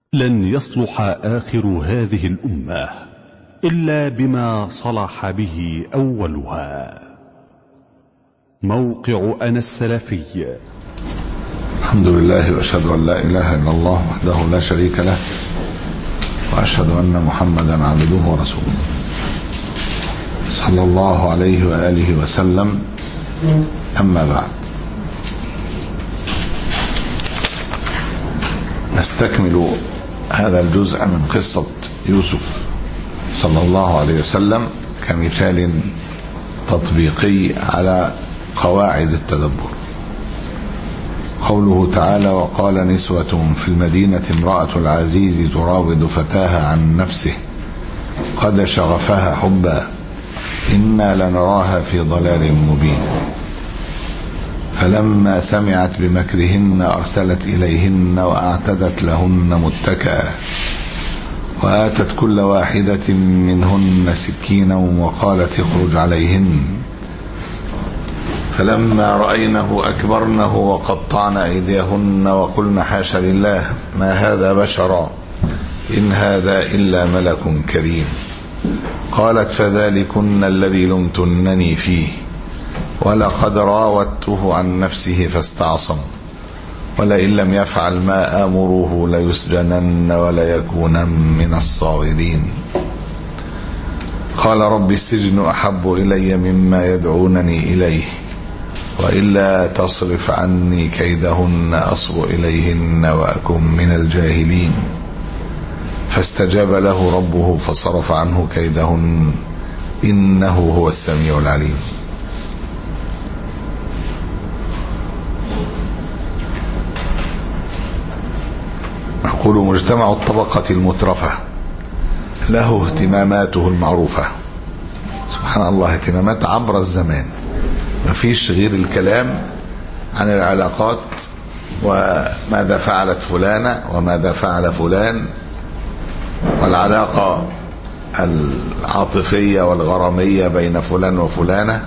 لن يصلح آخر هذه الأمة إلا بما صلح به أولها موقع أنا السلفي الحمد لله واشهد ان لا اله الا الله وحده لا شريك له واشهد ان محمدا عبده ورسوله صلى الله عليه واله وسلم اما بعد نستكمل هذا الجزء من قصه يوسف صلى الله عليه وسلم كمثال تطبيقي على قواعد التدبر قوله تعالى وقال نسوة في المدينة امرأة العزيز تراود فتاها عن نفسه قد شغفها حبا إنا لنراها في ضلال مبين فلما سمعت بمكرهن أرسلت إليهن وأعتدت لهن متكئا وآتت كل واحدة منهن سكينا وقالت اخرج عليهن فلما رأينه أكبرنه وقطعن أيديهن وقلن حاش لله ما هذا بشرا إن هذا إلا ملك كريم قالت فذلكن الذي لمتنني فيه ولقد راودته عن نفسه فاستعصم ولئن لم يفعل ما آمره ليسجنن وليكونن من الصاغرين قال رب السجن أحب إلي مما يدعونني إليه وإلا تصرف عني كيدهن أصب إليهن وأكن من الجاهلين فاستجاب له ربه فصرف عنه كيدهن إنه هو السميع العليم يقول مجتمع الطبقة المترفة له اهتماماته المعروفة سبحان الله اهتمامات عبر الزمان ما فيش غير الكلام عن العلاقات وماذا فعلت فلانة وماذا فعل فلان والعلاقة العاطفية والغرامية بين فلان وفلانة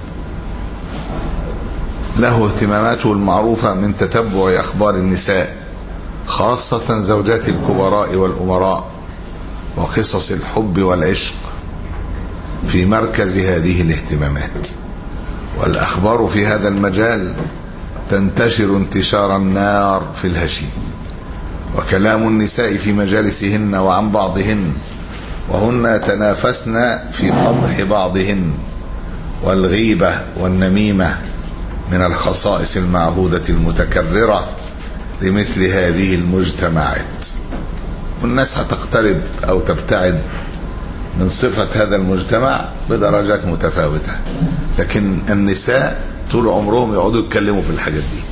له اهتماماته المعروفة من تتبع أخبار النساء خاصة زوجات الكبراء والأمراء وقصص الحب والعشق في مركز هذه الاهتمامات والأخبار في هذا المجال تنتشر انتشار النار في الهشيم وكلام النساء في مجالسهن وعن بعضهن وهن يتنافسن في فضح بعضهن والغيبة والنميمة من الخصائص المعهودة المتكررة لمثل هذه المجتمعات والناس هتقترب أو تبتعد من صفة هذا المجتمع بدرجات متفاوتة لكن النساء طول عمرهم يقعدوا يتكلموا في الحاجات دي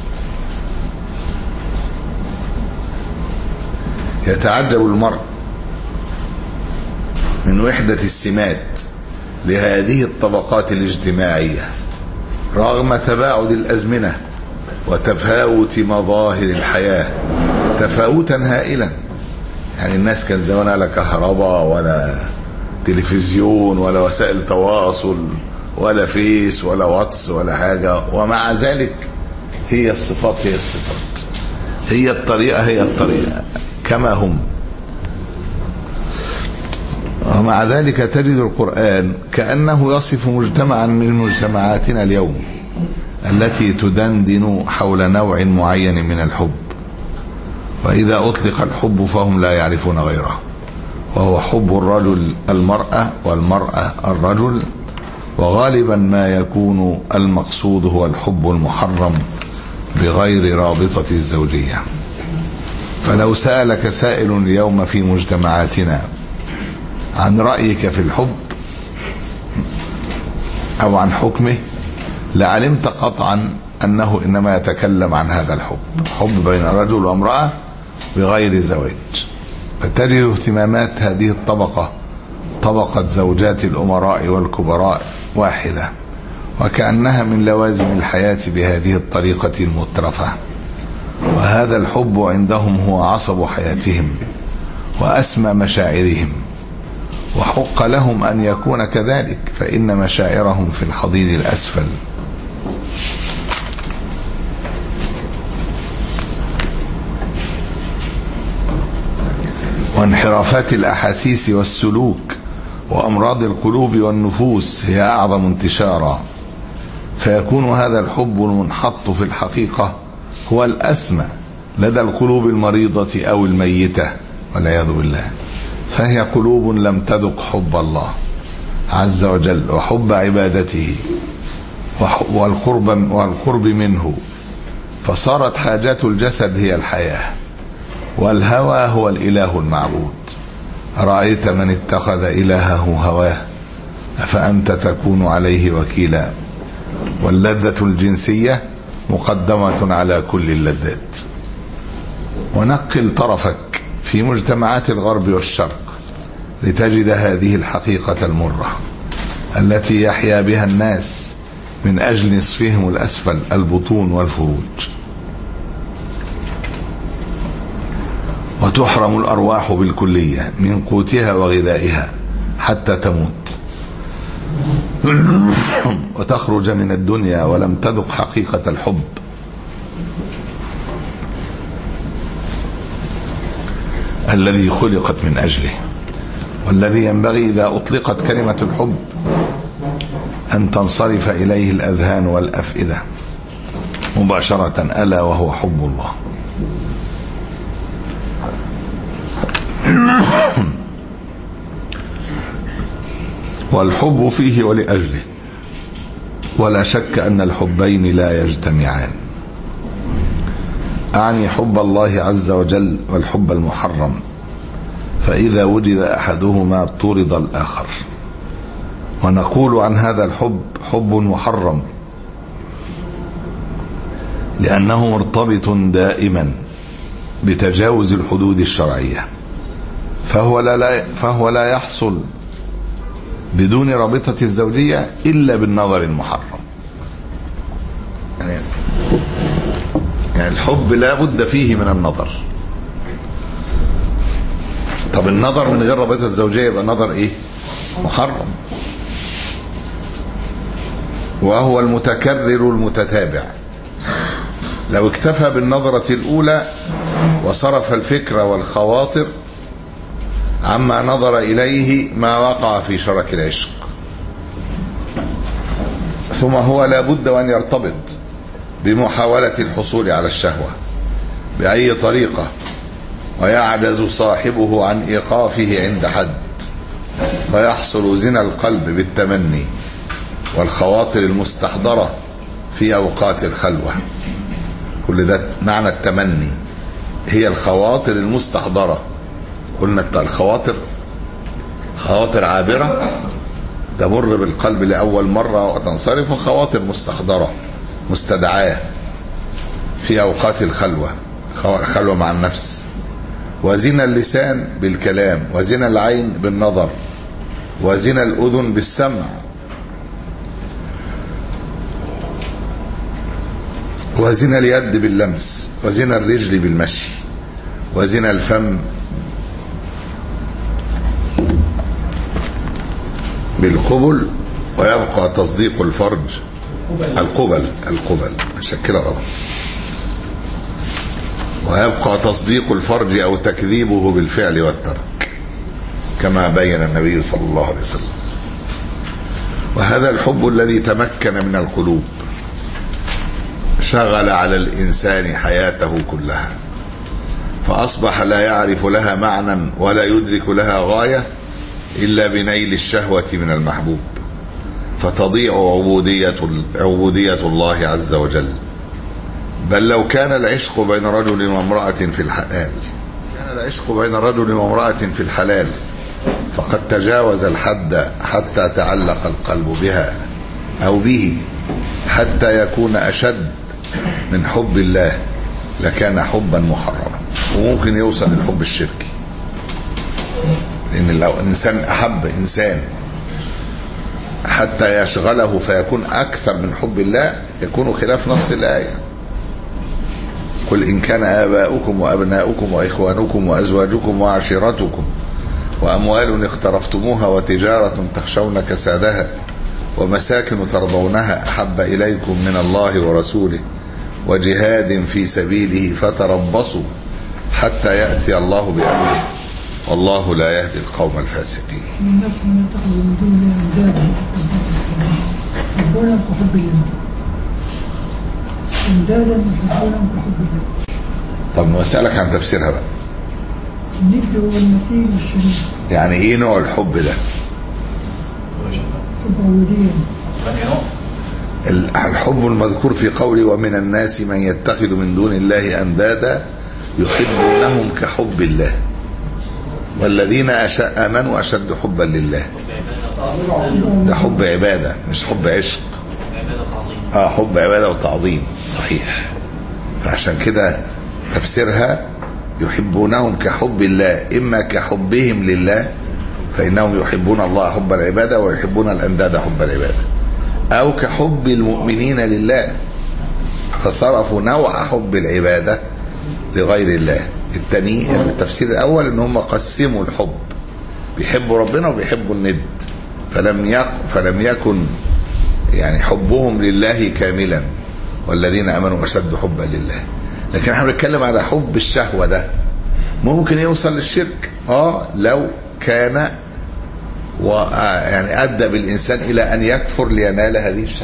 يتعجب المرء من وحدة السمات لهذه الطبقات الاجتماعية رغم تباعد الأزمنة وتفاوت مظاهر الحياة تفاوتا هائلا يعني الناس كان زمان لا كهرباء ولا تلفزيون ولا وسائل تواصل ولا فيس ولا واتس ولا حاجة ومع ذلك هي الصفات هي الصفات هي الطريقة هي الطريقة كما هم ومع ذلك تجد القرآن كأنه يصف مجتمعا من مجتمعاتنا اليوم التي تدندن حول نوع معين من الحب وإذا أطلق الحب فهم لا يعرفون غيره وهو حب الرجل المرأة والمرأة الرجل وغالبا ما يكون المقصود هو الحب المحرم بغير رابطة الزوجية فلو سألك سائل اليوم في مجتمعاتنا عن رأيك في الحب أو عن حكمه لعلمت قطعا أنه إنما يتكلم عن هذا الحب حب بين رجل وامرأة بغير زواج فتجد اهتمامات هذه الطبقة طبقة زوجات الأمراء والكبراء واحدة وكأنها من لوازم الحياة بهذه الطريقة المترفة وهذا الحب عندهم هو عصب حياتهم وأسمى مشاعرهم وحق لهم أن يكون كذلك فإن مشاعرهم في الحضيض الأسفل وانحرافات الأحاسيس والسلوك وأمراض القلوب والنفوس هي أعظم انتشارا فيكون هذا الحب المنحط في الحقيقة هو الأسمى لدى القلوب المريضة أو الميتة والعياذ بالله فهي قلوب لم تذق حب الله عز وجل وحب عبادته والقرب, والقرب منه فصارت حاجات الجسد هي الحياة والهوى هو الإله المعبود رأيت من اتخذ إلهه هواه أفأنت تكون عليه وكيلا واللذة الجنسية مقدمة على كل اللذات ونقل طرفك في مجتمعات الغرب والشرق لتجد هذه الحقيقة المرة التي يحيا بها الناس من أجل نصفهم الأسفل البطون والفروج وتحرم الأرواح بالكلية من قوتها وغذائها حتى تموت وتخرج من الدنيا ولم تذق حقيقة الحب الذي خلقت من أجله والذي ينبغي إذا أطلقت كلمة الحب أن تنصرف إليه الأذهان والأفئدة مباشرة ألا وهو حب الله والحب فيه ولأجله ولا شك أن الحبين لا يجتمعان أعني حب الله عز وجل والحب المحرم فإذا وجد أحدهما طرد الآخر ونقول عن هذا الحب حب محرم لأنه مرتبط دائما بتجاوز الحدود الشرعية فهو لا, فهو لا يحصل بدون رابطة الزوجية إلا بالنظر المحرم يعني, يعني الحب لا بد فيه من النظر طب النظر من غير رابطة الزوجية يبقى نظر ايه محرم وهو المتكرر المتتابع لو اكتفى بالنظرة الأولى وصرف الفكر والخواطر عما نظر إليه ما وقع في شرك العشق ثم هو لا بد وأن يرتبط بمحاولة الحصول على الشهوة بأي طريقة ويعجز صاحبه عن إيقافه عند حد فيحصل زنا القلب بالتمني والخواطر المستحضرة في أوقات الخلوة كل ده معنى التمني هي الخواطر المستحضرة قلنا الخواطر خواطر عابرة تمر بالقلب لأول مرة وتنصرف خواطر مستحضرة مستدعاة في أوقات الخلوة الخلوة مع النفس وزن اللسان بالكلام وزن العين بالنظر وزن الأذن بالسمع وزن اليد باللمس وزن الرجل بالمشي وزن الفم بالقبل ويبقى تصديق الفرج القبل القبل عشان كده غلط ويبقى تصديق الفرج او تكذيبه بالفعل والترك كما بين النبي صلى الله عليه وسلم وهذا الحب الذي تمكن من القلوب شغل على الانسان حياته كلها فاصبح لا يعرف لها معنى ولا يدرك لها غايه الا بنيل الشهوه من المحبوب فتضيع عبوديه عبوديه الله عز وجل بل لو كان العشق بين رجل وامراه في الحلال كان العشق بين رجل وامراه في الحلال فقد تجاوز الحد حتى تعلق القلب بها او به حتى يكون اشد من حب الله لكان حبا محرما وممكن يوصل للحب الشركي لان لو الانسان احب انسان حتى يشغله فيكون اكثر من حب الله يكون خلاف نص الايه قل ان كان اباؤكم وابناؤكم واخوانكم وازواجكم وعشيرتكم واموال اقترفتموها وتجاره تخشون كسادها ومساكن ترضونها احب اليكم من الله ورسوله وجهاد في سبيله فتربصوا حتى ياتي الله بامره والله لا يهدي القوم الفاسقين من الناس من يتخذ من دون الله اندادا يحبونهم كحب الله اندادا يحبونهم كحب الله طب نسألك عن تفسيرها بقى الند هو المثيل والشريك يعني ايه نوع الحب ده حب عبودية ال- الحب المذكور في قوله ومن الناس من يتخذ من دون الله أندادا يحبونهم كحب الله والذين أش- آمنوا أشد حبا لله ده حب عبادة مش حب عشق اه حب عبادة وتعظيم صحيح فعشان كده تفسيرها يحبونهم كحب الله إما كحبهم لله فإنهم يحبون الله حب العبادة ويحبون الأنداد حب العبادة أو كحب المؤمنين لله فصرفوا نوع حب العبادة لغير الله التاني التفسير الأول إن هم قسموا الحب بيحبوا ربنا وبيحبوا الند فلم يك فلم يكن يعني حبهم لله كاملا والذين امنوا اشد حبا لله لكن احنا بنتكلم على حب الشهوه ده ممكن يوصل للشرك اه لو كان و يعني ادى بالانسان الى ان يكفر لينال هذه الشهوه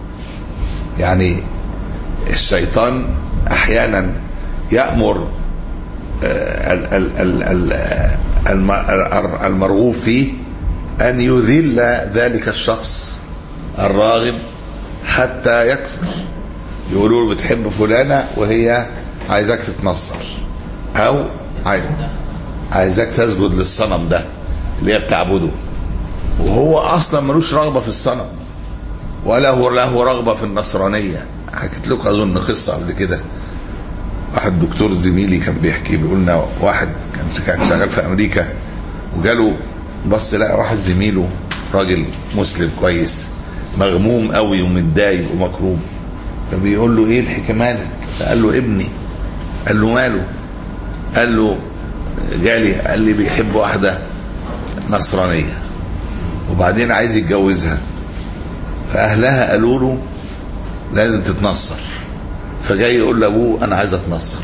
يعني الشيطان احيانا يامر آه، ال- ال- ال- ال- الم- المرغوب فيه ان يذل ذلك الشخص الراغب حتى يكفر يقولوا له بتحب فلانة وهي عايزاك تتنصر او عايز عايزاك تسجد للصنم ده اللي هي بتعبده وهو اصلا ملوش رغبة في الصنم ولا هو له رغبة في النصرانية حكيت لكم اظن قصة قبل كده واحد دكتور زميلي كان بيحكي بيقول لنا واحد كان كان شغال في امريكا وجاله بص لقى واحد زميله راجل مسلم كويس مغموم قوي ومتضايق ومكروب فبيقول له ايه الحكايه مالك فقال له ابني قال له ماله قال له جالي قال لي بيحب واحده نصرانيه وبعدين عايز يتجوزها فاهلها قالوا له لازم تتنصر فجاي يقول لابوه انا عايز اتنصر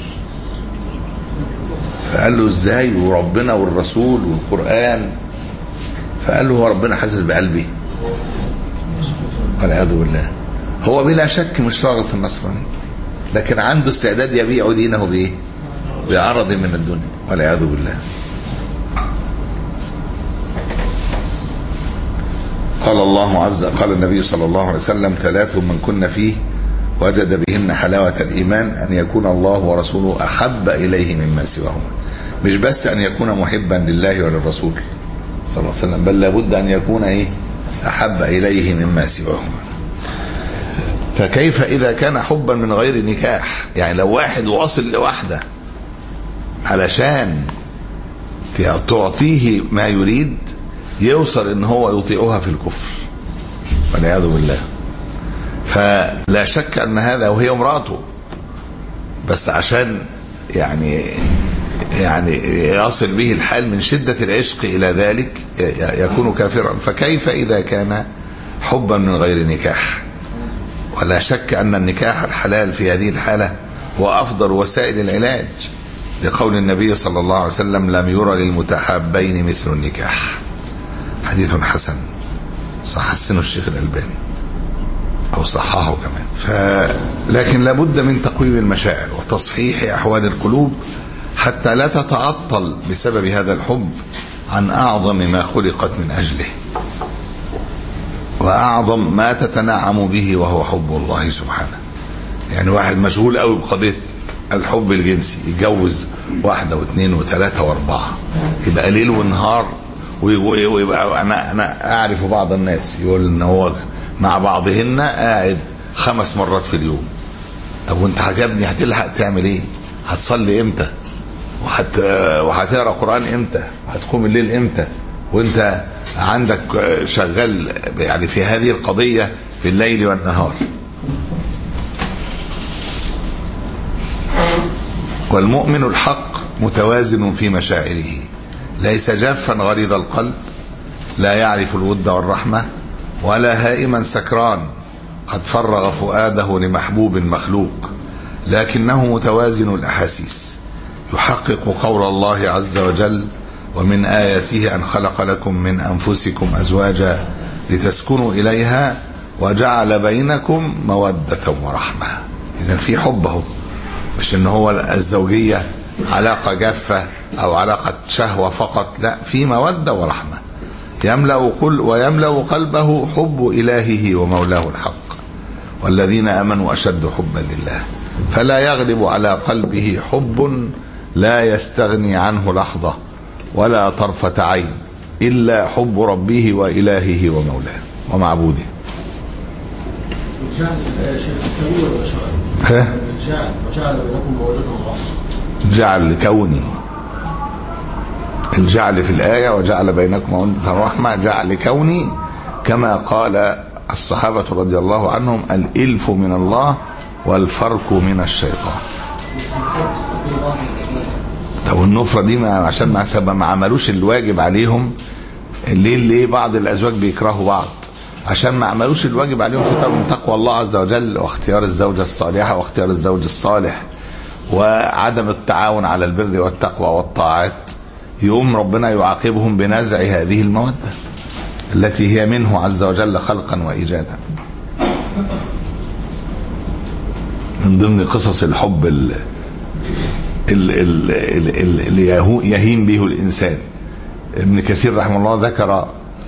فقال له ازاي وربنا والرسول والقران فقال له هو ربنا حاسس بقلبي والعياذ بالله هو بلا شك مش راغب في النصرانية لكن عنده استعداد يبيع دينه بايه بعرض من الدنيا والعياذ بالله قال الله عز قال النبي صلى الله عليه وسلم ثلاث من كن فيه وجد بهن حلاوة الإيمان أن يكون الله ورسوله أحب إليه مما سواهما مش بس أن يكون محبا لله وللرسول صلى الله عليه وسلم بل لابد أن يكون إيه أحب إليه مما سواهما فكيف إذا كان حبا من غير نكاح يعني لو واحد واصل لواحدة علشان تعطيه ما يريد يوصل ان هو يطيعها في الكفر والعياذ بالله فلا شك ان هذا وهي امراته بس عشان يعني يعني يصل به الحال من شدة العشق إلى ذلك يكون كافرا فكيف إذا كان حبا من غير نكاح ولا شك أن النكاح الحلال في هذه الحالة هو أفضل وسائل العلاج لقول النبي صلى الله عليه وسلم لم يرى للمتحابين مثل النكاح حديث حسن صحسنه الشيخ الألباني أو صححه كمان ف... لكن لابد من تقويم المشاعر وتصحيح أحوال القلوب حتى لا تتعطل بسبب هذا الحب عن أعظم ما خلقت من أجله وأعظم ما تتنعم به وهو حب الله سبحانه يعني واحد مشغول قوي بقضية الحب الجنسي يتجوز واحدة واثنين وثلاثة واربعة يبقى ليل ونهار ويبقى انا انا اعرف بعض الناس يقول ان هو مع بعضهن قاعد خمس مرات في اليوم طب وانت يا ابني هتلحق تعمل ايه؟ هتصلي امتى؟ وهت وهتقرا قران امتى؟ وهتقوم الليل امتى؟ وانت عندك شغال يعني في هذه القضيه في الليل والنهار. والمؤمن الحق متوازن في مشاعره ليس جافا غليظ القلب لا يعرف الود والرحمة ولا هائما سكران قد فرغ فؤاده لمحبوب مخلوق لكنه متوازن الأحاسيس يحقق قول الله عز وجل ومن آياته أن خلق لكم من أنفسكم أزواجا لتسكنوا إليها وجعل بينكم مودة ورحمة إذا في حب اهو مش إن هو الزوجية علاقة جافة أو علاقة شهوة فقط لا في مودة ورحمة يملأ قل ويملأ قلبه حب إلهه ومولاه الحق والذين آمنوا أشد حبا لله فلا يغلب على قلبه حب لا يستغني عنه لحظة ولا طرفة عين إلا حب ربه وإلهه ومولاه ومعبوده جعل يا شيخ التأويل ولا شرع؟ ها؟ جعل وجعل بينكم مودة ورحمة جعل لكونه الجعل في الآية وجعل بينكم مودة ورحمة جعل كوني كما قال الصحابة رضي الله عنهم الإلف من الله والفرق من الشيطان طب النفرة دي ما عشان ما سبب ما عملوش الواجب عليهم ليه ليه بعض الأزواج بيكرهوا بعض عشان ما عملوش الواجب عليهم في من تقوى الله عز وجل واختيار الزوجة الصالحة واختيار الزوج الصالح وعدم التعاون على البر والتقوى والطاعات يقوم ربنا يعاقبهم بنزع هذه المودة التي هي منه عز وجل خلقا وإيجادا من ضمن قصص الحب ال- ال- ال- ال- ال- اللي يهو- يهين به الإنسان ابن كثير رحمه الله ذكر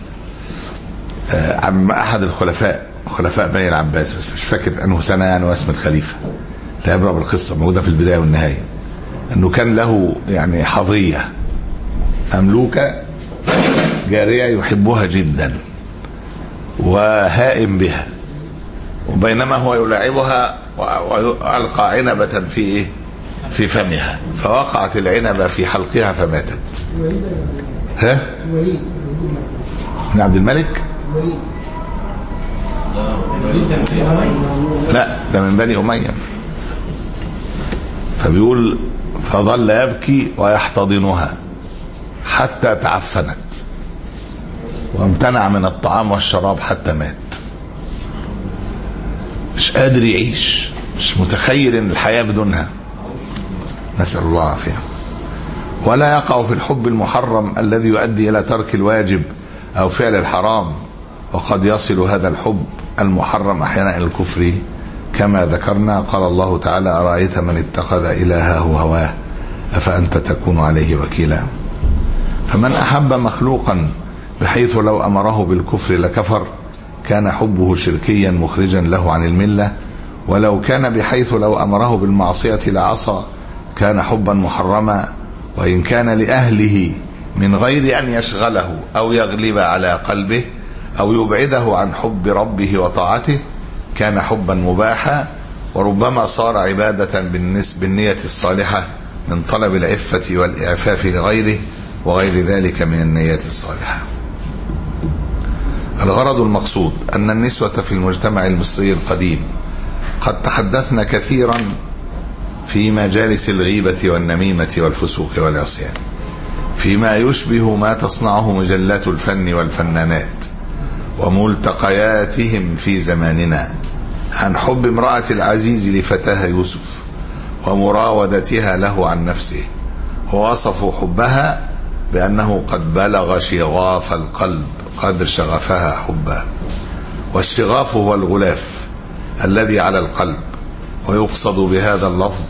آه، عن أحد الخلفاء خلفاء بني العباس بس مش فاكر أنه سنة يعني واسم الخليفة لا يبرأ بالقصة موجودة في البداية والنهاية أنه كان له يعني حظية مملوكة جارية يحبها جدا وهائم بها وبينما هو يلاعبها و- وألقى عنبة في إيه؟ في فمها فوقعت العنبة في حلقها فماتت ها؟ بن عبد الملك لا ده من بني أمية فبيقول فظل يبكي ويحتضنها حتى تعفنت وامتنع من الطعام والشراب حتى مات مش قادر يعيش مش متخيل ان الحياة بدونها نسأل الله العافية ولا يقع في الحب المحرم الذي يؤدي إلى ترك الواجب أو فعل الحرام وقد يصل هذا الحب المحرم أحيانا إلى الكفر كما ذكرنا قال الله تعالى أرأيت من اتخذ إلهه هواه أفأنت تكون عليه وكيلا فمن أحب مخلوقا بحيث لو أمره بالكفر لكفر كان حبه شركيا مخرجا له عن الملة ولو كان بحيث لو أمره بالمعصية لعصى كان حبا محرما وإن كان لأهله من غير أن يشغله أو يغلب على قلبه أو يبعده عن حب ربه وطاعته كان حبا مباحا وربما صار عبادة بالنس بالنية الصالحة من طلب العفة والإعفاف لغيره وغير ذلك من النيات الصالحة الغرض المقصود أن النسوة في المجتمع المصري القديم قد تحدثنا كثيرا في مجالس الغيبة والنميمة والفسوق والعصيان فيما يشبه ما تصنعه مجلات الفن والفنانات وملتقياتهم في زماننا عن حب امرأة العزيز لفتاها يوسف ومراودتها له عن نفسه ووصفوا حبها بأنه قد بلغ شغاف القلب قدر شغفها حبا والشغاف هو الغلاف الذي على القلب ويقصد بهذا اللفظ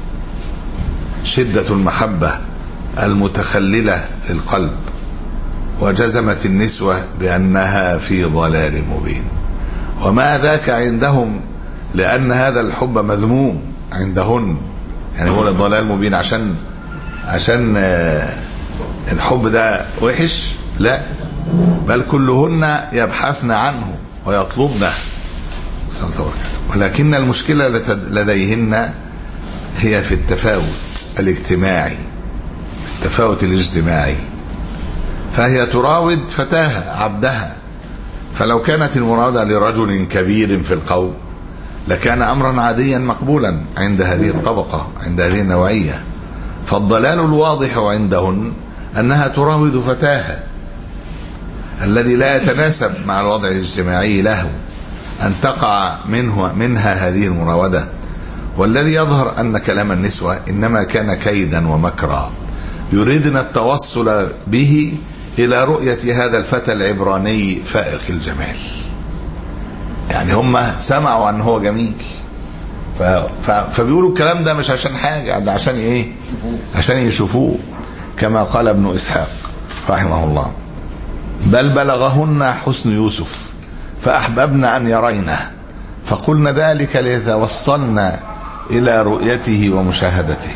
شدة المحبة المتخللة للقلب وجزمت النسوة بأنها في ضلال مبين وما ذاك عندهم لأن هذا الحب مذموم عندهن يعني هو الضلال مبين عشان عشان آه، الحب ده وحش لا بل كلهن يبحثن عنه ويطلبنه صلى الله عليه وسلم. ولكن المشكلة لتد- لديهن هي في التفاوت الاجتماعي التفاوت الاجتماعي فهي تراود فتاها عبدها فلو كانت المرادة لرجل كبير في القوم لكان أمرا عاديا مقبولا عند هذه الطبقة عند هذه النوعية فالضلال الواضح عندهن أنها تراود فتاها الذي لا يتناسب مع الوضع الاجتماعي له أن تقع منه منها هذه المراودة والذي يظهر أن كلام النسوة إنما كان كيدا ومكرا يريدن التوصل به إلى رؤية هذا الفتى العبراني فائق الجمال يعني هم سمعوا أن هو جميل ف... ف... فبيقولوا الكلام ده مش عشان حاجة ده عشان ايه عشان يشوفوه كما قال ابن إسحاق رحمه الله بل بلغهن حسن يوسف فأحببنا أن يرينه فقلنا ذلك ليتوصلنا إلى رؤيته ومشاهدته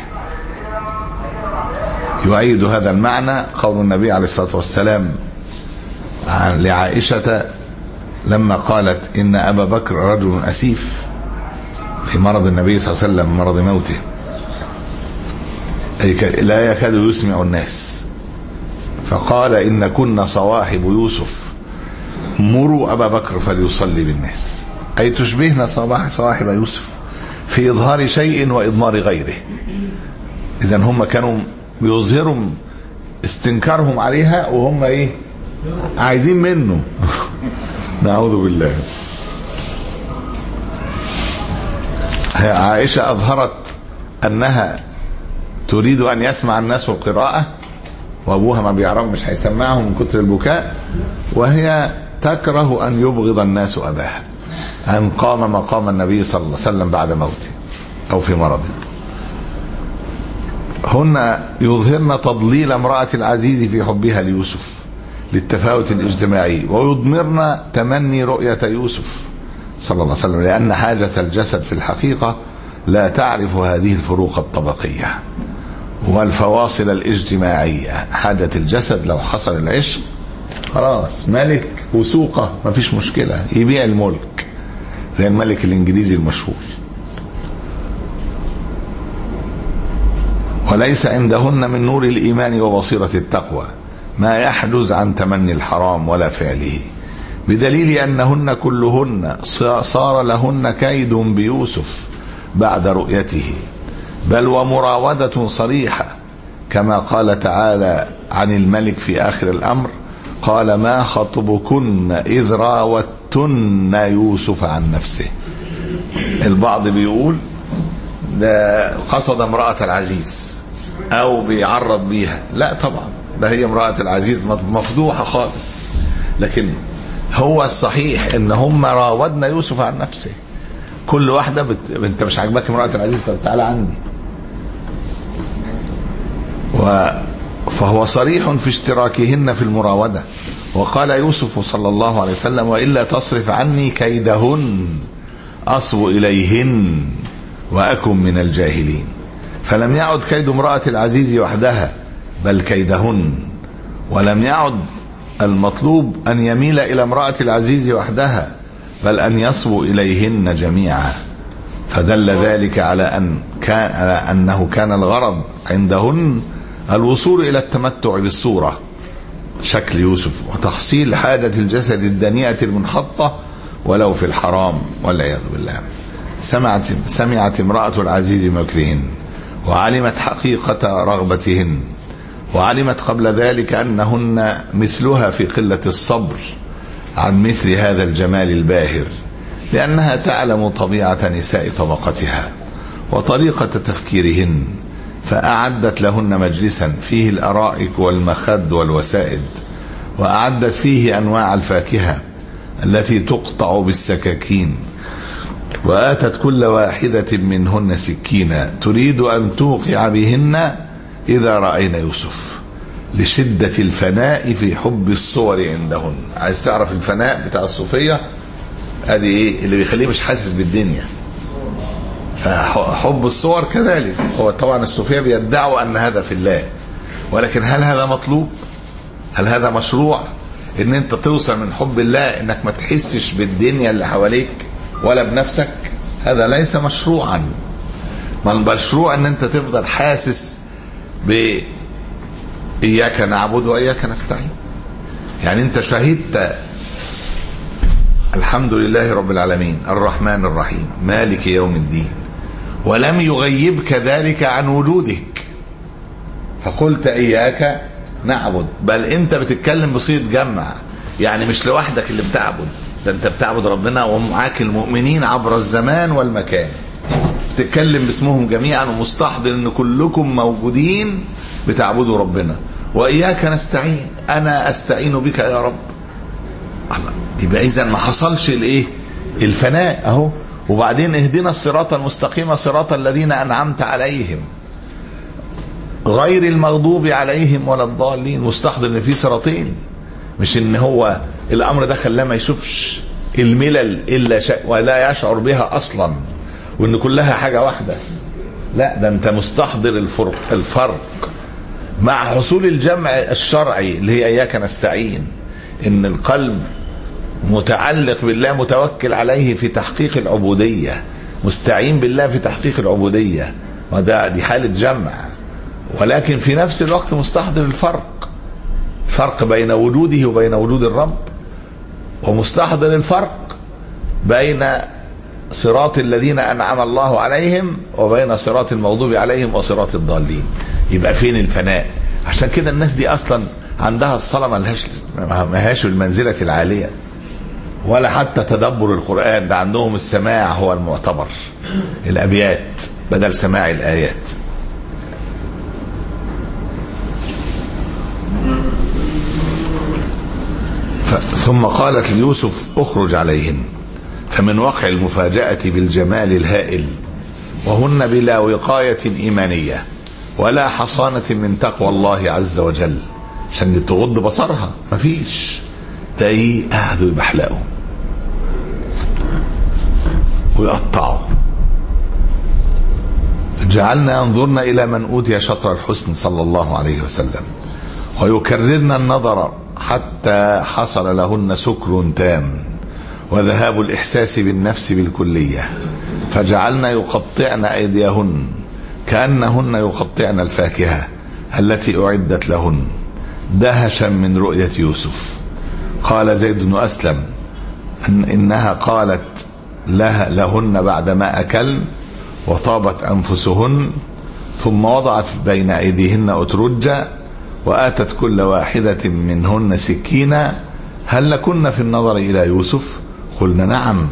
يؤيد هذا المعنى قول النبي عليه الصلاة والسلام عن لعائشة لما قالت إن أبا بكر رجل أسيف في مرض النبي صلى الله عليه وسلم مرض موته أي ك- لا يكاد يسمع الناس فقال إن كنا صواحب يوسف مروا أبا بكر فليصلي بالناس أي تشبهنا صباح صواحب يوسف في إظهار شيء وإضمار غيره إذا هم كانوا بيظهروا استنكارهم عليها وهم إيه عايزين منه نعوذ بالله هي عائشة أظهرت أنها تريد أن يسمع الناس القراءة وأبوها ما بيعرف مش هيسمعهم من كتر البكاء وهي تكره أن يبغض الناس أباها أن قام مقام النبي صلى الله عليه وسلم بعد موته أو في مرضه هن يظهرن تضليل امرأة العزيز في حبها ليوسف للتفاوت الاجتماعي ويضمرن تمني رؤية يوسف صلى الله عليه وسلم لأن حاجة الجسد في الحقيقة لا تعرف هذه الفروق الطبقية والفواصل الاجتماعية حاجة الجسد لو حصل العشق خلاص ملك وسوقه ما فيش مشكلة يبيع الملك زي الملك الإنجليزي المشهور وليس عندهن من نور الإيمان وبصيرة التقوى ما يحجز عن تمني الحرام ولا فعله بدليل أنهن كلهن صار لهن كيد بيوسف بعد رؤيته بل ومراودة صريحة كما قال تعالى عن الملك في آخر الأمر قال ما خطبكن إذ راوتن يوسف عن نفسه البعض بيقول ده قصد امرأة العزيز أو بيعرض بيها لا طبعا ده هي امرأة العزيز مفضوحة خالص لكن هو الصحيح ان هم راودنا يوسف عن نفسه كل واحدة بت... انت مش عاجباك امرأة العزيز طب تعالى عندي و... فهو صريح في اشتراكهن في المراودة وقال يوسف صلى الله عليه وسلم وإلا تصرف عني كيدهن أصب إليهن وأكن من الجاهلين فلم يعد كيد امرأة العزيز وحدها بل كيدهن ولم يعد المطلوب أن يميل إلى امرأة العزيز وحدها بل أن يصبو إليهن جميعا فدل ذلك على أن كان على أنه كان الغرض عندهن الوصول إلى التمتع بالصورة شكل يوسف وتحصيل حاجة الجسد الدنيئة المنحطة ولو في الحرام والعياذ بالله سمعت سمعت امرأة العزيز مكرهن وعلمت حقيقة رغبتهن وعلمت قبل ذلك أنهن مثلها في قلة الصبر عن مثل هذا الجمال الباهر لأنها تعلم طبيعة نساء طبقتها وطريقة تفكيرهن فأعدت لهن مجلسا فيه الأرائك والمخد والوسائد وأعدت فيه أنواع الفاكهة التي تقطع بالسكاكين وآتت كل واحدة منهن سكينا تريد أن توقع بهن إذا رأينا يوسف لشدة الفناء في حب الصور عندهن عايز تعرف الفناء بتاع الصوفية ادي ايه اللي بيخليه مش حاسس بالدنيا فحب الصور كذلك هو طبعا الصوفية بيدعوا ان هذا في الله ولكن هل هذا مطلوب هل هذا مشروع ان انت توصل من حب الله انك ما تحسش بالدنيا اللي حواليك ولا بنفسك هذا ليس مشروعا ما المشروع ان انت تفضل حاسس ب اياك نعبد واياك نستعين يعني انت شهدت الحمد لله رب العالمين الرحمن الرحيم مالك يوم الدين ولم يغيبك ذلك عن وجودك فقلت اياك نعبد بل انت بتتكلم بصيغه جمع يعني مش لوحدك اللي بتعبد ده انت بتعبد ربنا ومعاك المؤمنين عبر الزمان والمكان تتكلم باسمهم جميعا ومستحضر ان كلكم موجودين بتعبدوا ربنا واياك نستعين انا استعين بك يا رب الله يبقى اذا ما حصلش الايه الفناء اهو وبعدين اهدنا الصراط المستقيم صراط الذين انعمت عليهم غير المغضوب عليهم ولا الضالين مستحضر ان في صراطين مش ان هو الامر ده خلاه ما يشوفش الملل الا شيء ولا يشعر بها اصلا وان كلها حاجه واحده لا ده انت مستحضر الفرق الفرق مع حصول الجمع الشرعي اللي هي اياك نستعين ان القلب متعلق بالله متوكل عليه في تحقيق العبوديه مستعين بالله في تحقيق العبوديه وده دي حاله جمع ولكن في نفس الوقت مستحضر الفرق فرق بين وجوده وبين وجود الرب ومستحضر الفرق بين صراط الذين انعم الله عليهم وبين صراط المغضوب عليهم وصراط الضالين يبقى فين الفناء عشان كده الناس دي اصلا عندها الصلاه ملهاش ملهاش المنزله العاليه ولا حتى تدبر القران ده عندهم السماع هو المعتبر الابيات بدل سماع الايات ثم قالت ليوسف اخرج عليهن فمن وقع المفاجأة بالجمال الهائل وهن بلا وقاية إيمانية ولا حصانة من تقوى الله عز وجل عشان تغض بصرها مفيش ده ايه قعدوا يبحلقوا ويقطعوا جعلنا ينظرن إلى من أوتي شطر الحسن صلى الله عليه وسلم ويكررن النظر حتى حصل لهن سكر تام وذهاب الإحساس بالنفس بالكلية فجعلنا يقطعن أيديهن كأنهن يقطعن الفاكهة التي أعدت لهن دهشا من رؤية يوسف قال زيد بن أسلم أن إنها قالت لها لهن بعدما أكلن وطابت أنفسهن ثم وضعت بين أيديهن أترجا وآتت كل واحدة منهن سكينا هل لكن في النظر إلى يوسف قلنا نعم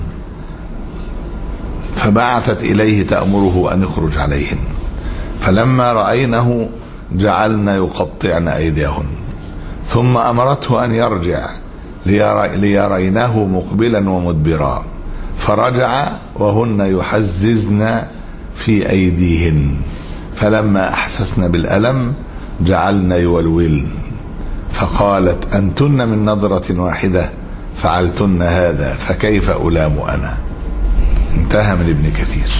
فبعثت إليه تأمره أن يخرج عليهن فلما رأينه جعلن يقطعن أيديهن ثم أمرته أن يرجع ليري ليرينه مقبلا ومدبرا فرجع وهن يحززن في أيديهن فلما أحسسن بالألم جعلن يولولن فقالت أنتن من نظرة واحدة فعلتن هذا فكيف ألام أنا انتهى من ابن كثير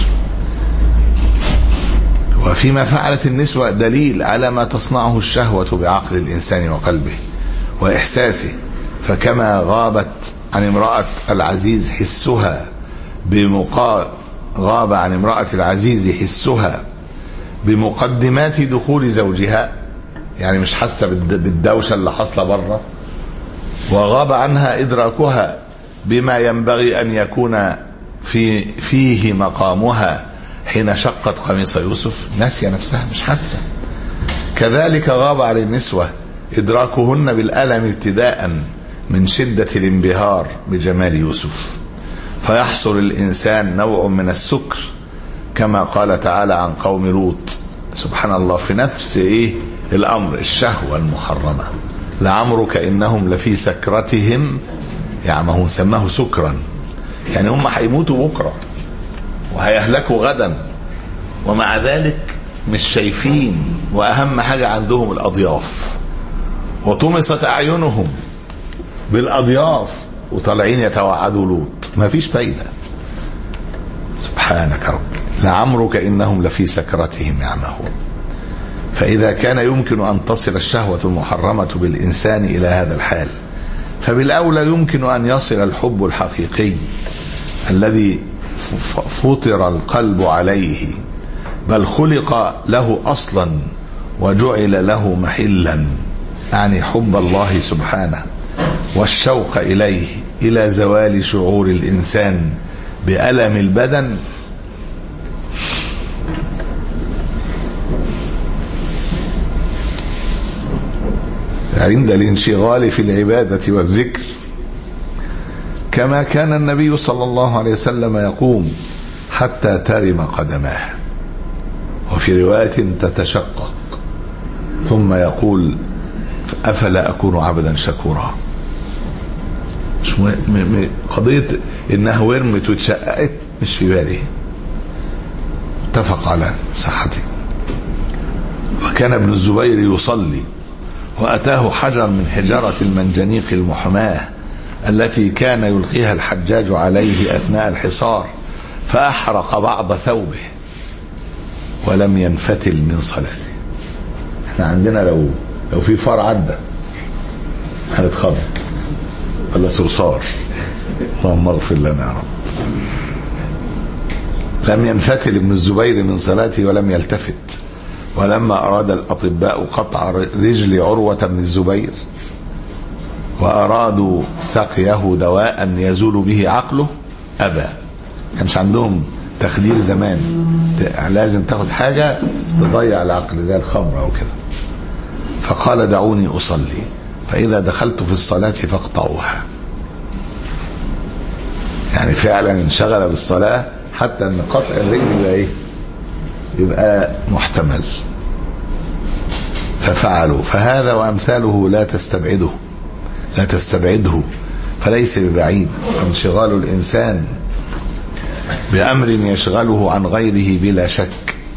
وفيما فعلت النسوة دليل على ما تصنعه الشهوة بعقل الإنسان وقلبه وإحساسه فكما غابت عن امرأة العزيز حسها بمقا غاب عن امرأة العزيز حسها بمقدمات دخول زوجها يعني مش حاسة بالدوشة اللي حاصلة بره وغاب عنها إدراكها بما ينبغي أن يكون في فيه مقامها حين شقت قميص يوسف ناسية نفسها مش حاسة كذلك غاب عن النسوة إدراكهن بالألم ابتداء من شدة الانبهار بجمال يوسف فيحصل الإنسان نوع من السكر كما قال تعالى عن قوم لوط سبحان الله في نفس إيه الأمر الشهوة المحرمة لعمرك إنهم لفي سكرتهم يعني ما هو سماه سكرا يعني هم هيموتوا بكرة وهيهلكوا غدا ومع ذلك مش شايفين وأهم حاجة عندهم الأضياف وطمست أعينهم بالأضياف وطالعين يتوعدوا لوط ما فيش فايدة سبحانك رب لعمرك إنهم لفي سكرتهم يعمهون فإذا كان يمكن أن تصل الشهوة المحرمة بالإنسان إلى هذا الحال فبالأولى يمكن أن يصل الحب الحقيقي الذي فطر القلب عليه بل خلق له أصلا وجعل له محلا يعني حب الله سبحانه والشوق إليه إلى زوال شعور الإنسان بألم البدن عند الانشغال في العبادة والذكر كما كان النبي صلى الله عليه وسلم يقوم حتى ترم قدماه وفي رواية تتشقق ثم يقول افلا اكون عبدا شكورا مش م... م... م... قضيه انها ورمت واتشققت مش في بالي اتفق على صحته وكان ابن الزبير يصلي واتاه حجر من حجاره المنجنيق المحماه التي كان يلقيها الحجاج عليه اثناء الحصار فاحرق بعض ثوبه ولم ينفتل من صلاته احنا عندنا لو لو في فار عدى هنتخبط ولا صرصار اللهم اغفر لنا يا رب لم ينفتل ابن الزبير من صلاته ولم يلتفت ولما أراد الأطباء قطع رجل عروة بن الزبير وأرادوا سقيه دواء يزول به عقله أبى كانش عندهم تخدير زمان لازم تاخد حاجة تضيع العقل زي الخمر أو كده فقال دعوني أصلي فإذا دخلت في الصلاة فاقطعوها يعني فعلا انشغل بالصلاة حتى ان قطع الرجل يبقى ايه يبقى محتمل ففعلوا فهذا وامثاله لا تستبعده لا تستبعده فليس ببعيد انشغال الانسان بامر يشغله عن غيره بلا شك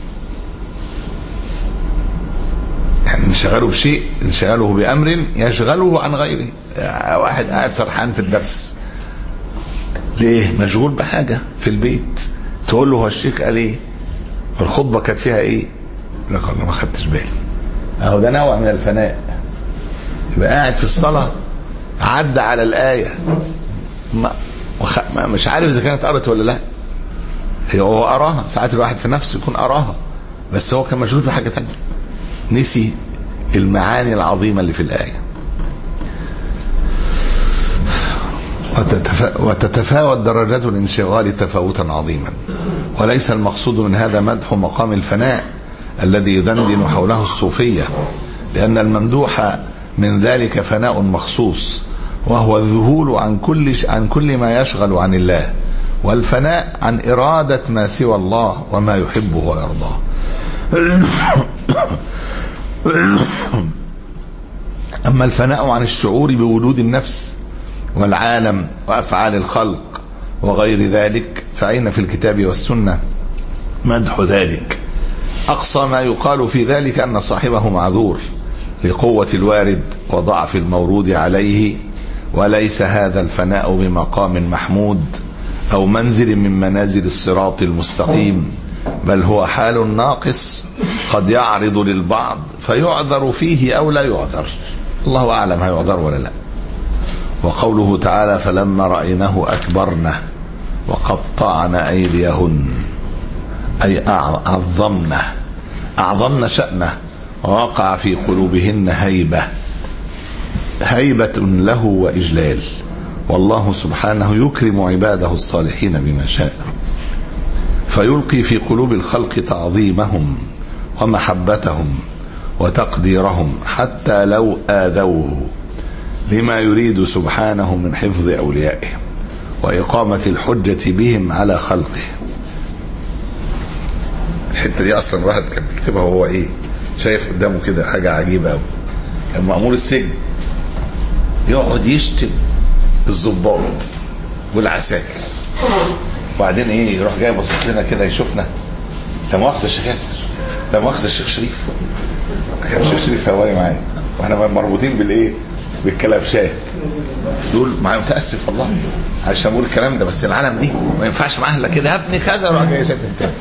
يعني انشغاله بشيء انشغاله بامر يشغله عن غيره واحد قاعد سرحان في الدرس ليه مشغول بحاجة في البيت تقول له هو الشيخ قال ايه الخطبة كانت فيها ايه يقول لك والله ما خدتش بالي اهو ده نوع من الفناء يبقى قاعد في الصلاة عدى على الآية ما وخ... ما مش عارف إذا كانت قرت ولا لا هي هو قراها ساعات الواحد في نفسه يكون قراها بس هو كان مشغول بحاجة تانية نسي المعاني العظيمة اللي في الآية وتتف... وتتفاوت درجات الانشغال تفاوتا عظيما وليس المقصود من هذا مدح مقام الفناء الذي يدندن حوله الصوفية لأن الممدوح من ذلك فناء مخصوص وهو الذهول عن كل ش... عن كل ما يشغل عن الله والفناء عن إرادة ما سوى الله وما يحبه ويرضاه أما الفناء عن الشعور بوجود النفس والعالم وافعال الخلق وغير ذلك فاين في الكتاب والسنه مدح ذلك اقصى ما يقال في ذلك ان صاحبه معذور لقوه الوارد وضعف المورود عليه وليس هذا الفناء بمقام محمود او منزل من منازل الصراط المستقيم بل هو حال ناقص قد يعرض للبعض فيعذر فيه او لا يعذر الله اعلم هيعذر ولا لا وقوله تعالى فلما رأيناه أكبرنا وقطعنا أيديهن أي عظمنا أعظمنا شأنه ووقع في قلوبهن هيبة هيبة له وإجلال والله سبحانه يكرم عباده الصالحين بما شاء فيلقي في قلوب الخلق تعظيمهم ومحبتهم وتقديرهم حتى لو آذوه لما يريد سبحانه من حفظ أوليائه وإقامة الحجة بهم على خلقه الحتة دي أصلا الواحد كان بيكتبها وهو إيه شايف قدامه كده حاجة عجيبة أوي كان مأمور السجن يقعد يشتم الضباط والعساكر وبعدين ايه يروح جاي باصص لنا كده يشوفنا لا مؤاخذه الشيخ ياسر لا مؤاخذه الشيخ شريف كان الشيخ شريف هواري معايا واحنا مربوطين بالايه بالكلبشات دول مع متاسف والله عشان بقول الكلام ده بس العالم دي ما ينفعش معاها الا كده يا ابني كذا وراح جاي شاتم تاني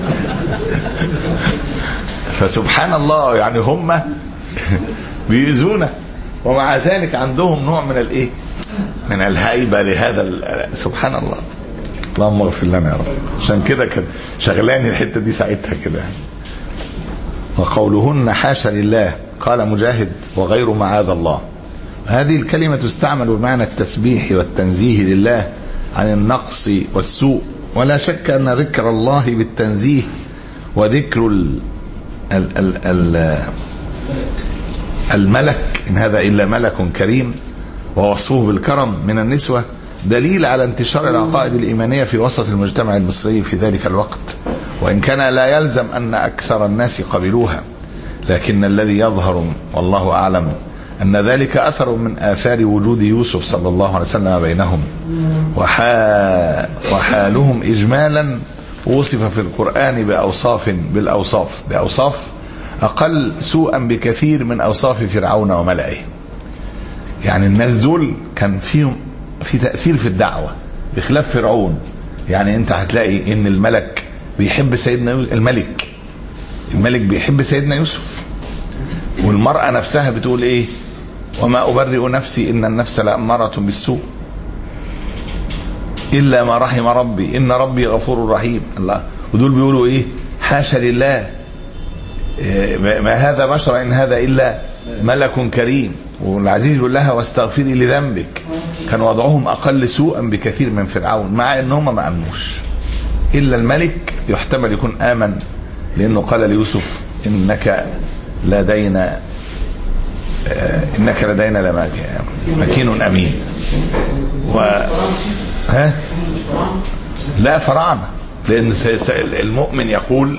فسبحان الله يعني هم بيؤذونا ومع ذلك عندهم نوع من الايه من الهيبه لهذا سبحان الله اللهم اغفر لنا يا رب عشان كده كان شغلاني الحته دي ساعتها كده وقولهن حاشا لله قال مجاهد وغير معاذ الله هذه الكلمة تستعمل بمعنى التسبيح والتنزيه لله عن النقص والسوء ولا شك أن ذكر الله بالتنزيه وذكر ال ال ال ال الملك إن هذا إلا ملك كريم ووصفه بالكرم من النسوة دليل على انتشار العقائد الإيمانية في وسط المجتمع المصري في ذلك الوقت وإن كان لا يلزم أن أكثر الناس قبلوها لكن الذي يظهر والله أعلم أن ذلك أثر من آثار وجود يوسف صلى الله عليه وسلم بينهم وحا وحالهم إجمالا وصف في القرآن بأوصاف بالأوصاف بأوصاف أقل سوءا بكثير من أوصاف فرعون وملئه يعني الناس دول كان فيهم في تأثير في الدعوة بخلاف فرعون يعني انت هتلاقي ان الملك بيحب سيدنا يوسف الملك الملك بيحب سيدنا يوسف والمرأة نفسها بتقول ايه وما أبرئ نفسي إن النفس لأمارة بالسوء إلا ما رحم ربي إن ربي غفور رحيم الله ودول بيقولوا إيه حاشا لله إيه ما هذا بشر إن هذا إلا ملك كريم والعزيز يقول لها واستغفري لذنبك كان وضعهم أقل سوءا بكثير من فرعون مع إن هم ما أمنوش إلا الملك يحتمل يكون آمن لأنه قال ليوسف إنك لدينا انك لدينا لمكين امين و ها لا فراعنه لان المؤمن يقول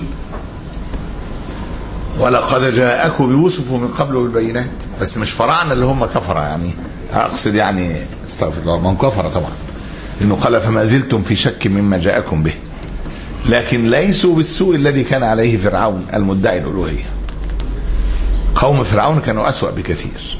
ولقد جاءكم يوسف من قبل بالبينات بس مش فراعنه اللي هم كفره يعني اقصد يعني استغفر الله من كفر طبعا انه قال فما زلتم في شك مما جاءكم به لكن ليسوا بالسوء الذي كان عليه فرعون المدعي الالوهيه قوم فرعون كانوا أسوأ بكثير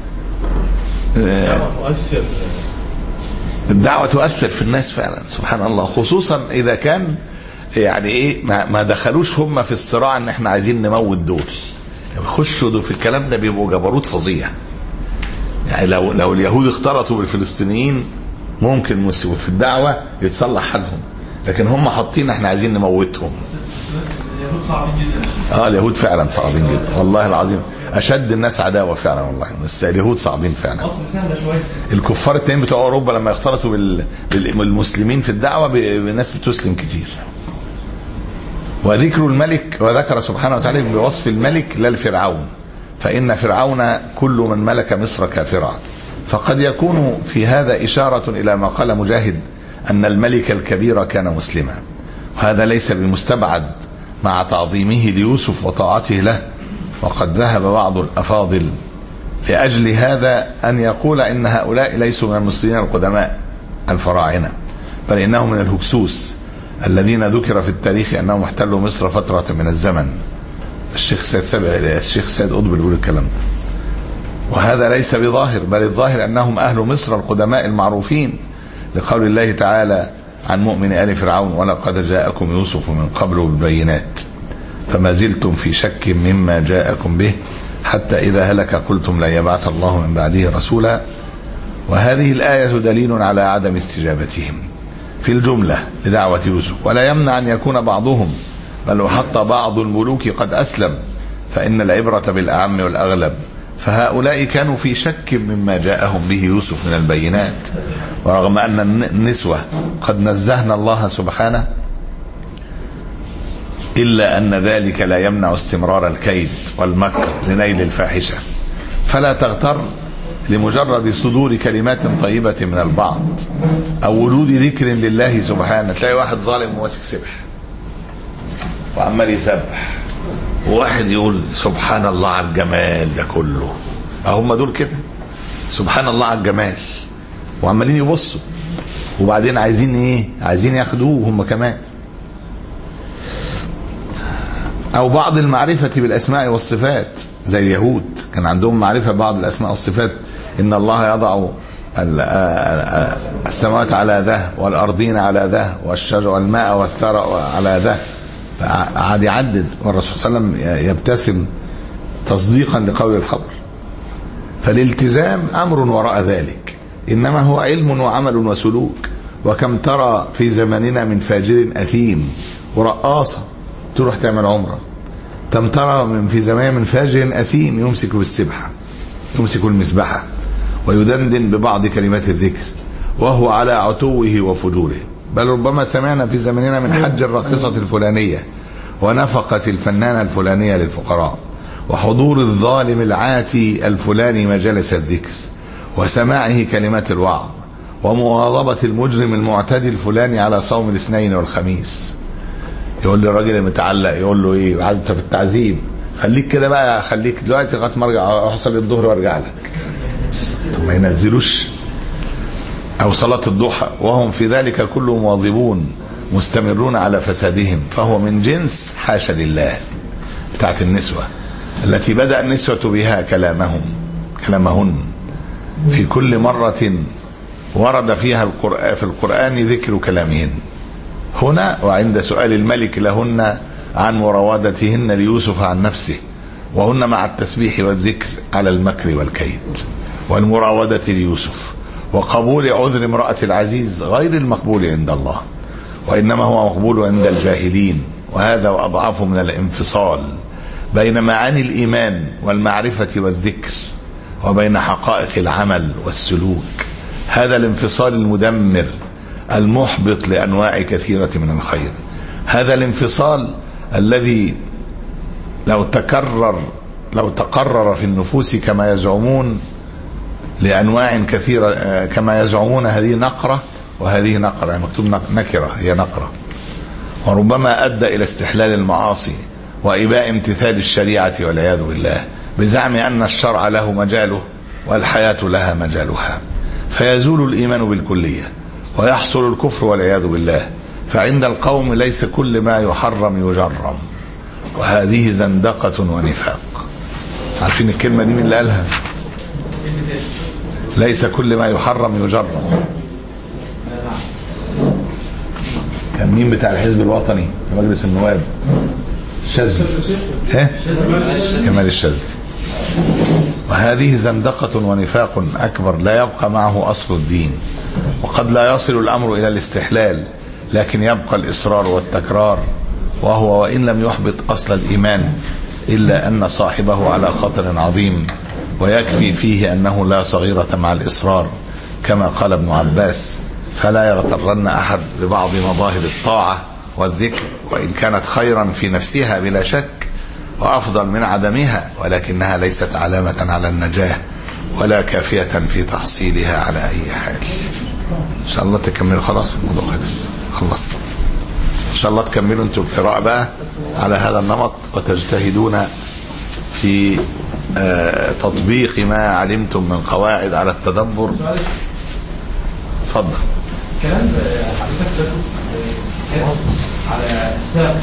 مؤثر الدعوة تؤثر في الناس فعلا سبحان الله خصوصا إذا كان يعني إيه ما, ما دخلوش هم في الصراع إن إحنا عايزين نموت دول يخشوا في الكلام ده بيبقوا جبروت فظيع يعني لو لو اليهود اختلطوا بالفلسطينيين ممكن في الدعوة يتصلح حالهم لكن هم حاطين احنا عايزين نموتهم اليهود صعبين جدا اه اليهود فعلا صعبين جدا والله العظيم اشد الناس عداوه فعلا والله بس اليهود صعبين فعلا مصر سهله شويه الكفار التانيين بتوع اوروبا لما يختلطوا بال... بالمسلمين في الدعوه ب... بالناس بتسلم كتير وذكر الملك وذكر سبحانه وتعالى بوصف الملك لا الفرعون فإن فرعون كل من ملك مصر كافرا فقد يكون في هذا إشارة إلى ما قال مجاهد أن الملك الكبير كان مسلما وهذا ليس بمستبعد مع تعظيمه ليوسف وطاعته له وقد ذهب بعض الأفاضل لأجل هذا أن يقول إن هؤلاء ليسوا من المصريين القدماء الفراعنة بل إنهم من الهكسوس الذين ذكر في التاريخ أنهم احتلوا مصر فترة من الزمن الشيخ سيد سبع الشيخ سيد قطب بيقول الكلام ده وهذا ليس بظاهر بل الظاهر أنهم أهل مصر القدماء المعروفين لقول الله تعالى عن مؤمن آل فرعون ولقد جاءكم يوسف من قبل بالبينات فما زلتم في شك مما جاءكم به حتى إذا هلك قلتم لن يبعث الله من بعده رسولا وهذه الآية دليل على عدم استجابتهم في الجملة لدعوة يوسف ولا يمنع أن يكون بعضهم بل وحتى بعض الملوك قد أسلم فإن العبرة بالأعم والأغلب فهؤلاء كانوا في شك مما جاءهم به يوسف من البينات ورغم أن النسوة قد نزهنا الله سبحانه إلا أن ذلك لا يمنع استمرار الكيد والمكر لنيل الفاحشة فلا تغتر لمجرد صدور كلمات طيبة من البعض أو وجود ذكر لله سبحانه تلاقي واحد ظالم وماسك سبح وعمال يسبح وواحد يقول سبحان الله على الجمال ده كله هم دول كده سبحان الله على الجمال وعمالين يبصوا وبعدين عايزين ايه عايزين ياخدوه هم كمان او بعض المعرفة بالاسماء والصفات زي اليهود كان عندهم معرفة بعض الاسماء والصفات ان الله يضع السماوات على ذه والارضين على ذه والشجر والماء والثرى على ذه قعد يعدد والرسول صلى الله عليه وسلم يبتسم تصديقا لقول الخبر فالالتزام امر وراء ذلك انما هو علم وعمل وسلوك وكم ترى في زماننا من فاجر اثيم ورقاصه تروح تعمل عمره كم ترى من في زمان من فاجر اثيم يمسك بالسبحه يمسك المسبحه ويدندن ببعض كلمات الذكر وهو على عتوه وفجوره بل ربما سمعنا في زماننا من حج الراقصة الفلانية ونفقة الفنانة الفلانية للفقراء وحضور الظالم العاتي الفلاني مجالس الذكر وسماعه كلمات الوعظ ومواظبة المجرم المعتدي الفلاني على صوم الاثنين والخميس يقول للراجل المتعلق يقول له ايه بعد في التعذيب خليك كده بقى خليك دلوقتي لغايه ما ارجع اروح اصلي الظهر وارجع لك طب ما ينزلوش او صلاه الضحى وهم في ذلك كله مواظبون مستمرون على فسادهم فهو من جنس حاشا لله بتاعت النسوه التي بدا النسوه بها كلامهم كلامهن في كل مره ورد فيها القرآن في القرآن ذكر كلامهن هنا وعند سؤال الملك لهن عن مراودتهن ليوسف عن نفسه وهن مع التسبيح والذكر على المكر والكيد والمراودة ليوسف وقبول عذر امرأة العزيز غير المقبول عند الله وإنما هو مقبول عند الجاهلين وهذا وأضعف من الانفصال بين معاني الإيمان والمعرفة والذكر وبين حقائق العمل والسلوك هذا الانفصال المدمر المحبط لانواع كثيره من الخير هذا الانفصال الذي لو تكرر لو تقرر في النفوس كما يزعمون لانواع كثيره آه، كما يزعمون هذه نقره وهذه نقره يعني مكتوب نق- نكره هي نقره وربما ادى الى استحلال المعاصي واباء امتثال الشريعه والعياذ بالله بزعم ان الشرع له مجاله والحياه لها مجالها فيزول الايمان بالكليه ويحصل الكفر والعياذ بالله فعند القوم ليس كل ما يحرم يجرم وهذه زندقه ونفاق عارفين الكلمه دي من اللي قالها ليس كل ما يحرم يجرم كان مين بتاع الحزب الوطني في مجلس النواب الشاذلي ها كمال الشاذلي وهذه زندقة ونفاق أكبر لا يبقى معه أصل الدين وقد لا يصل الأمر إلى الاستحلال لكن يبقى الإصرار والتكرار وهو وإن لم يحبط أصل الإيمان إلا أن صاحبه على خطر عظيم ويكفي فيه أنه لا صغيرة مع الإصرار كما قال ابن عباس فلا يغترن أحد ببعض مظاهر الطاعة والذكر وإن كانت خيرا في نفسها بلا شك وأفضل من عدمها ولكنها ليست علامة على النجاة ولا كافية في تحصيلها على أي حال إن شاء الله تكملوا خلاص الموضوع خلص خلصنا إن شاء الله تكملوا أنتوا القراءة بقى على هذا النمط وتجتهدون في آه، تطبيق ما علمتم من قواعد على التدبر اتفضل كلام حضرتك ده آه، على الساق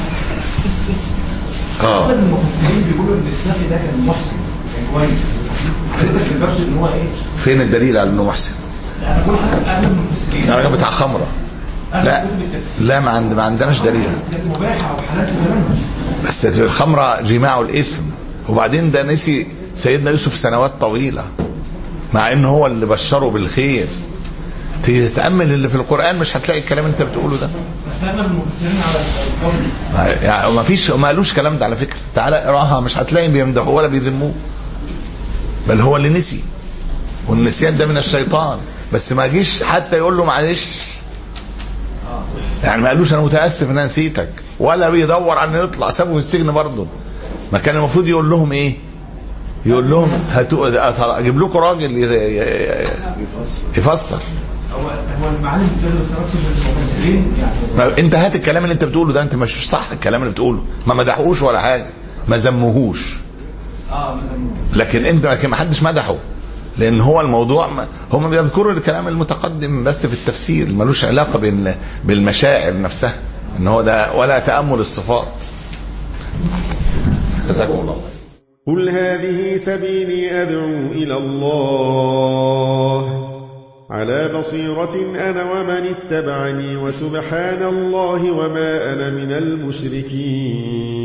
اه اغلب المفسرين بيقولوا ان الساقي ده كان محسن كان كويس حضرتك ذكرت ان هو ايه؟ فين الدليل على انه محسن؟ انا بقول حضرتك اغلب المفسرين ده راجل بتاع خمره لا اغلب التفسير لا ما, عند ما عندناش دليل كانت مباحه او حلال في زمانها بس الخمره جماع الاثم وبعدين ده نسي سيدنا يوسف سنوات طويله مع ان هو اللي بشره بالخير تيجي تتامل اللي في القران مش هتلاقي الكلام اللي انت بتقوله ده بس اغلب المفسرين على القول يعني ما فيش ما قالوش الكلام ده على فكره تعالى اقراها مش هتلاقي بيمدحوه ولا بيذموه بل هو اللي نسي والنسيان ده من الشيطان بس ما جيش حتى يقول له معلش يعني ما قالوش انا متاسف ان انا نسيتك ولا بيدور على انه يطلع سابه في السجن برضه ما كان المفروض يقول لهم ايه يقول لهم هاتوا اجيب لكم راجل ي- ي- ي- يفسر هو هو المعاني اللي بتدرس راسه المفسرين يعني ما انت هات الكلام اللي انت بتقوله ده انت مش صح الكلام اللي بتقوله ما مدحوش ولا حاجه ما ذمهوش اه مثلا لكن انت لكن ما حدش مدحه لان هو الموضوع ما هم بيذكروا الكلام المتقدم بس في التفسير ملوش علاقه بال- بالمشاعر نفسها ان هو ده ولا تامل الصفات جزاكم الله خير قل هذه سبيلي أدعو إلى الله على بصيرة أنا ومن اتبعني وسبحان الله وما أنا من المشركين